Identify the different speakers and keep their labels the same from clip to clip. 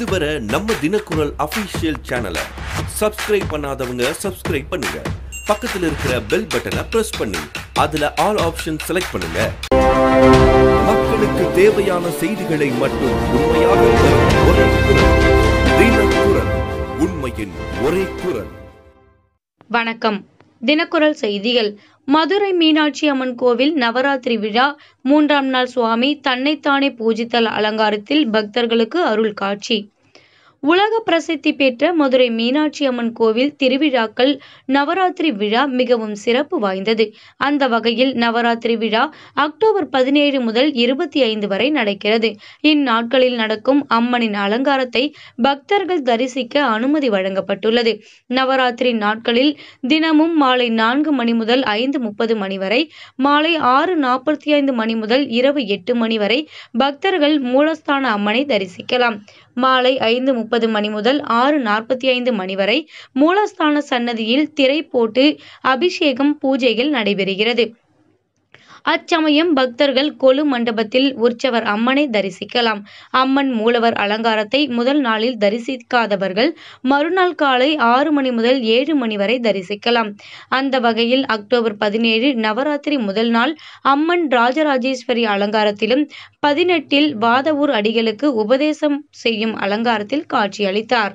Speaker 1: இதுவரை நம்ம தினக்குரல் அபிஷியல் சேனலை சப்ஸ்கிரைப் பண்ணாதவங்க சப்ஸ்கிரைப் பண்ணுங்க பக்கத்துல இருக்கிற பெல் பட்டனை பிரஸ் பண்ணி அதுல ஆல் ஆப்ஷன் செலக்ட் பண்ணுங்க மக்களுக்கு தேவையான செய்திகளை மட்டும் உண்மையாக தரும் ஒரே குரல் தினக்குரல் உண்மையின் ஒரே குரல்
Speaker 2: வணக்கம் தினக்குரல் செய்திகள் மதுரை மீனாட்சி அம்மன் கோவில் நவராத்திரி விழா மூன்றாம் நாள் சுவாமி தன்னைத்தானே பூஜித்தல் அலங்காரத்தில் பக்தர்களுக்கு அருள் காட்சி உலக பிரசித்தி பெற்ற மதுரை மீனாட்சி அம்மன் கோவில் திருவிழாக்கள் நவராத்திரி விழா மிகவும் சிறப்பு வாய்ந்தது அந்த வகையில் நவராத்திரி விழா அக்டோபர் பதினேழு முதல் இருபத்தி ஐந்து வரை நடக்கிறது இந்நாட்களில் நடக்கும் அம்மனின் அலங்காரத்தை பக்தர்கள் தரிசிக்க அனுமதி வழங்கப்பட்டுள்ளது நவராத்திரி நாட்களில் தினமும் மாலை நான்கு மணி முதல் ஐந்து முப்பது மணி வரை மாலை ஆறு நாற்பத்தி ஐந்து மணி முதல் இரவு எட்டு மணி வரை பக்தர்கள் மூலஸ்தான அம்மனை தரிசிக்கலாம் மாலை ஐந்து முப்பது மணி முதல் ஆறு நாற்பத்தி ஐந்து மணி வரை மூலஸ்தான சன்னதியில் திரை போட்டு அபிஷேகம் பூஜைகள் நடைபெறுகிறது அச்சமயம் பக்தர்கள் கொலு மண்டபத்தில் உற்சவர் அம்மனை தரிசிக்கலாம் அம்மன் மூலவர் அலங்காரத்தை முதல் நாளில் தரிசிக்காதவர்கள் மறுநாள் காலை ஆறு மணி முதல் ஏழு மணி வரை தரிசிக்கலாம் அந்த வகையில் அக்டோபர் பதினேழு நவராத்திரி முதல் நாள் அம்மன் ராஜராஜேஸ்வரி அலங்காரத்திலும் பதினெட்டில் வாதவூர் அடிகளுக்கு உபதேசம் செய்யும் அலங்காரத்தில் காட்சியளித்தார்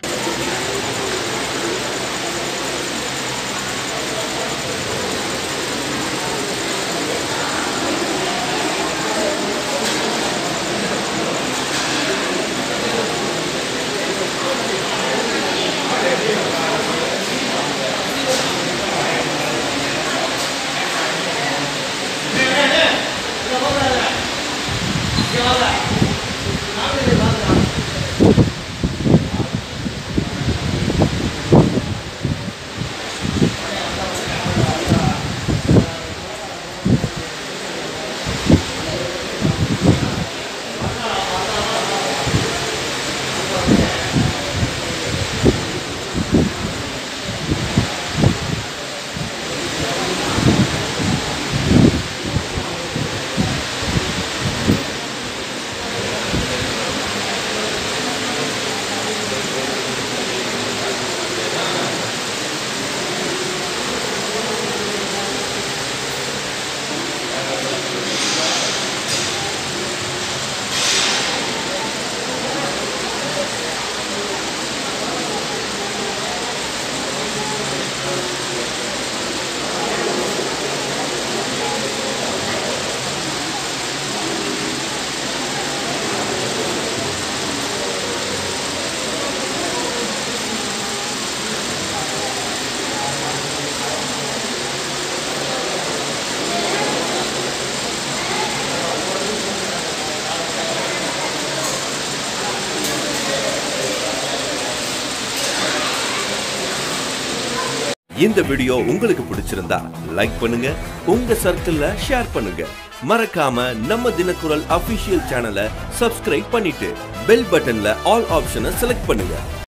Speaker 1: இந்த வீடியோ உங்களுக்கு பிடிச்சிருந்தா லைக் பண்ணுங்க உங்க சர்க்கிள்ல ஷேர் பண்ணுங்க மறக்காம நம்ம தினக்குரல் அபிஷியல் சேனலை சப்ஸ்கிரைப் பண்ணிட்டு பெல் பட்டன்ல ஆல் ஆப்ஷனை செலக்ட் பண்ணுங்க